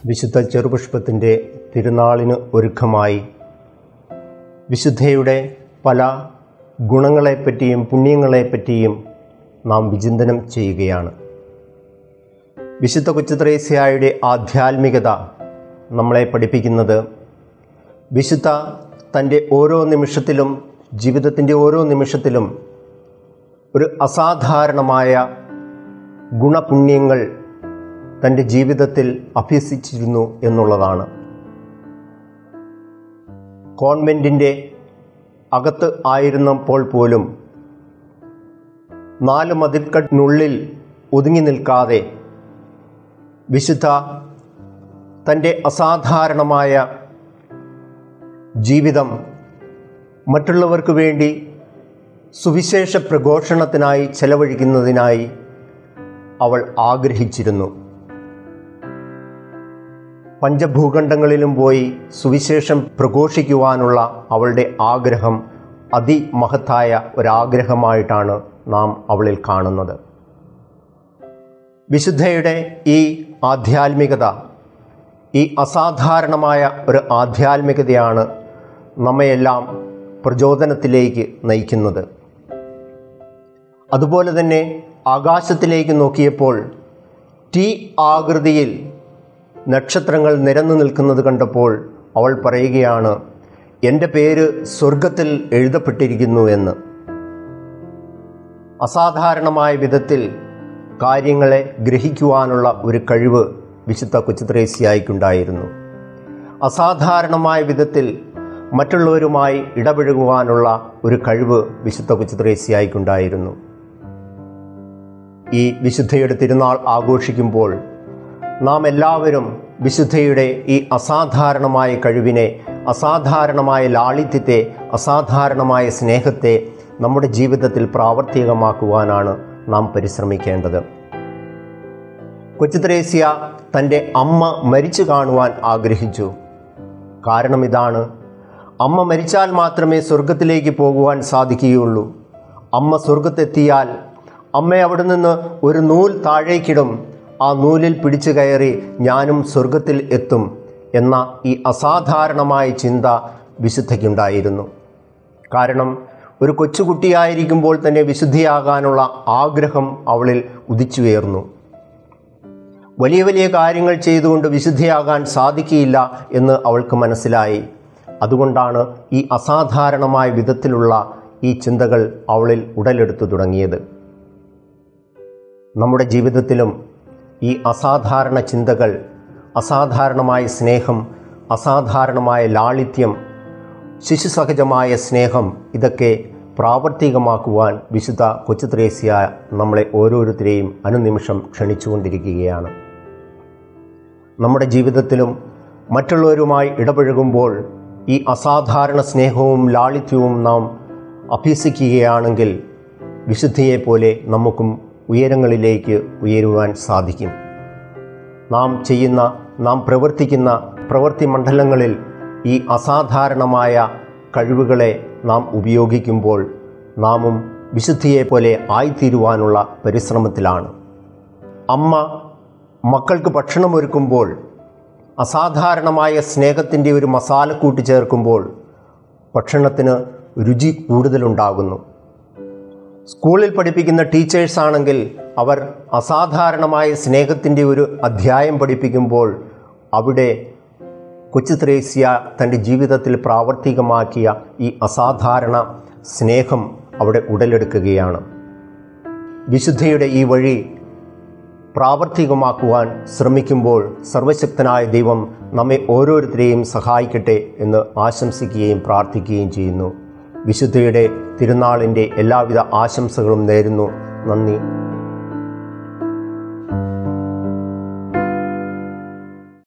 വിശുദ്ധ ചെറുപുഷ്പത്തിൻ്റെ തിരുനാളിന് ഒരുക്കമായി വിശുദ്ധയുടെ പല ഗുണങ്ങളെപ്പറ്റിയും പുണ്യങ്ങളെപ്പറ്റിയും നാം വിചിന്തനം ചെയ്യുകയാണ് വിശുദ്ധ കൊച്ചുത്രേസ്യായുടെ ആധ്യാത്മികത നമ്മളെ പഠിപ്പിക്കുന്നത് വിശുദ്ധ തൻ്റെ ഓരോ നിമിഷത്തിലും ജീവിതത്തിൻ്റെ ഓരോ നിമിഷത്തിലും ഒരു അസാധാരണമായ ഗുണപുണ്യങ്ങൾ തൻ്റെ ജീവിതത്തിൽ അഭ്യസിച്ചിരുന്നു എന്നുള്ളതാണ് കോൺവെൻറ്റിൻ്റെ അകത്ത് ആയിരുന്നപ്പോൾ പോലും നാല് മതിൽക്കെട്ടിനുള്ളിൽ ഒതുങ്ങി നിൽക്കാതെ വിശുദ്ധ തൻ്റെ അസാധാരണമായ ജീവിതം മറ്റുള്ളവർക്ക് വേണ്ടി സുവിശേഷ പ്രഘോഷണത്തിനായി ചെലവഴിക്കുന്നതിനായി അവൾ ആഗ്രഹിച്ചിരുന്നു പഞ്ചഭൂഖണ്ഡങ്ങളിലും പോയി സുവിശേഷം പ്രഘോഷിക്കുവാനുള്ള അവളുടെ ആഗ്രഹം അതിമഹത്തായ ഒരാഗ്രഹമായിട്ടാണ് നാം അവളിൽ കാണുന്നത് വിശുദ്ധയുടെ ഈ ആധ്യാത്മികത ഈ അസാധാരണമായ ഒരു ആധ്യാത്മികതയാണ് നമ്മയെല്ലാം പ്രചോദനത്തിലേക്ക് നയിക്കുന്നത് അതുപോലെ തന്നെ ആകാശത്തിലേക്ക് നോക്കിയപ്പോൾ ടി ആകൃതിയിൽ നക്ഷത്രങ്ങൾ നിരന്നു നിൽക്കുന്നത് കണ്ടപ്പോൾ അവൾ പറയുകയാണ് എൻ്റെ പേര് സ്വർഗത്തിൽ എഴുതപ്പെട്ടിരിക്കുന്നു എന്ന് അസാധാരണമായ വിധത്തിൽ കാര്യങ്ങളെ ഗ്രഹിക്കുവാനുള്ള ഒരു കഴിവ് വിശുദ്ധ കൊച്ചുത്രേസ്യായിക്കുണ്ടായിരുന്നു അസാധാരണമായ വിധത്തിൽ മറ്റുള്ളവരുമായി ഇടപഴകുവാനുള്ള ഒരു കഴിവ് വിശുദ്ധ കൊച്ചുത്രേസ്യായിക്കുണ്ടായിരുന്നു ഈ വിശുദ്ധയുടെ തിരുനാൾ ആഘോഷിക്കുമ്പോൾ നാം എല്ലാവരും വിശുദ്ധയുടെ ഈ അസാധാരണമായ കഴിവിനെ അസാധാരണമായ ലാളിത്യത്തെ അസാധാരണമായ സ്നേഹത്തെ നമ്മുടെ ജീവിതത്തിൽ പ്രാവർത്തികമാക്കുവാനാണ് നാം പരിശ്രമിക്കേണ്ടത് കൊച്ചുത്രേസ്യ തൻ്റെ അമ്മ മരിച്ചു കാണുവാൻ ആഗ്രഹിച്ചു കാരണം ഇതാണ് അമ്മ മരിച്ചാൽ മാത്രമേ സ്വർഗത്തിലേക്ക് പോകുവാൻ സാധിക്കുകയുള്ളൂ അമ്മ സ്വർഗത്തെത്തിയാൽ അമ്മ അവിടെ നിന്ന് ഒരു നൂൽ താഴേക്കിടും ആ നൂലിൽ പിടിച്ചു കയറി ഞാനും സ്വർഗത്തിൽ എത്തും എന്ന ഈ അസാധാരണമായ ചിന്ത വിശുദ്ധയ്ക്കുണ്ടായിരുന്നു കാരണം ഒരു കൊച്ചുകുട്ടിയായിരിക്കുമ്പോൾ തന്നെ വിശുദ്ധിയാകാനുള്ള ആഗ്രഹം അവളിൽ ഉദിച്ചുയർന്നു വലിയ വലിയ കാര്യങ്ങൾ ചെയ്തുകൊണ്ട് വിശുദ്ധിയാകാൻ സാധിക്കില്ല എന്ന് അവൾക്ക് മനസ്സിലായി അതുകൊണ്ടാണ് ഈ അസാധാരണമായ വിധത്തിലുള്ള ഈ ചിന്തകൾ അവളിൽ ഉടലെടുത്തു തുടങ്ങിയത് നമ്മുടെ ജീവിതത്തിലും ഈ അസാധാരണ ചിന്തകൾ അസാധാരണമായ സ്നേഹം അസാധാരണമായ ലാളിത്യം ശിശുസഹജമായ സ്നേഹം ഇതൊക്കെ പ്രാവർത്തികമാക്കുവാൻ വിശുദ്ധ കൊച്ചുത്രേസ്യ നമ്മളെ ഓരോരുത്തരെയും അനുനിമിഷം ക്ഷണിച്ചുകൊണ്ടിരിക്കുകയാണ് നമ്മുടെ ജീവിതത്തിലും മറ്റുള്ളവരുമായി ഇടപഴകുമ്പോൾ ഈ അസാധാരണ സ്നേഹവും ലാളിത്യവും നാം അഭ്യസിക്കുകയാണെങ്കിൽ വിശുദ്ധിയെപ്പോലെ നമുക്കും ഉയരങ്ങളിലേക്ക് ഉയരുവാൻ സാധിക്കും നാം ചെയ്യുന്ന നാം പ്രവർത്തിക്കുന്ന പ്രവൃത്തി മണ്ഡലങ്ങളിൽ ഈ അസാധാരണമായ കഴിവുകളെ നാം ഉപയോഗിക്കുമ്പോൾ നാമും വിശുദ്ധിയെപ്പോലെ ആയിത്തീരുവാനുള്ള പരിശ്രമത്തിലാണ് അമ്മ മക്കൾക്ക് ഭക്ഷണമൊരുക്കുമ്പോൾ അസാധാരണമായ സ്നേഹത്തിൻ്റെ ഒരു മസാലക്കൂട്ടി ചേർക്കുമ്പോൾ ഭക്ഷണത്തിന് രുചി കൂടുതലുണ്ടാകുന്നു സ്കൂളിൽ പഠിപ്പിക്കുന്ന ടീച്ചേഴ്സ് ആണെങ്കിൽ അവർ അസാധാരണമായ സ്നേഹത്തിൻ്റെ ഒരു അധ്യായം പഠിപ്പിക്കുമ്പോൾ അവിടെ കൊച്ചു ത്രേസ്യ തൻ്റെ ജീവിതത്തിൽ പ്രാവർത്തികമാക്കിയ ഈ അസാധാരണ സ്നേഹം അവിടെ ഉടലെടുക്കുകയാണ് വിശുദ്ധയുടെ ഈ വഴി പ്രാവർത്തികമാക്കുവാൻ ശ്രമിക്കുമ്പോൾ സർവശക്തനായ ദൈവം നമ്മെ ഓരോരുത്തരെയും സഹായിക്കട്ടെ എന്ന് ആശംസിക്കുകയും പ്രാർത്ഥിക്കുകയും ചെയ്യുന്നു വിശുദ്ധയുടെ തിരുനാളിൻ്റെ എല്ലാവിധ ആശംസകളും നേരുന്നു നന്ദി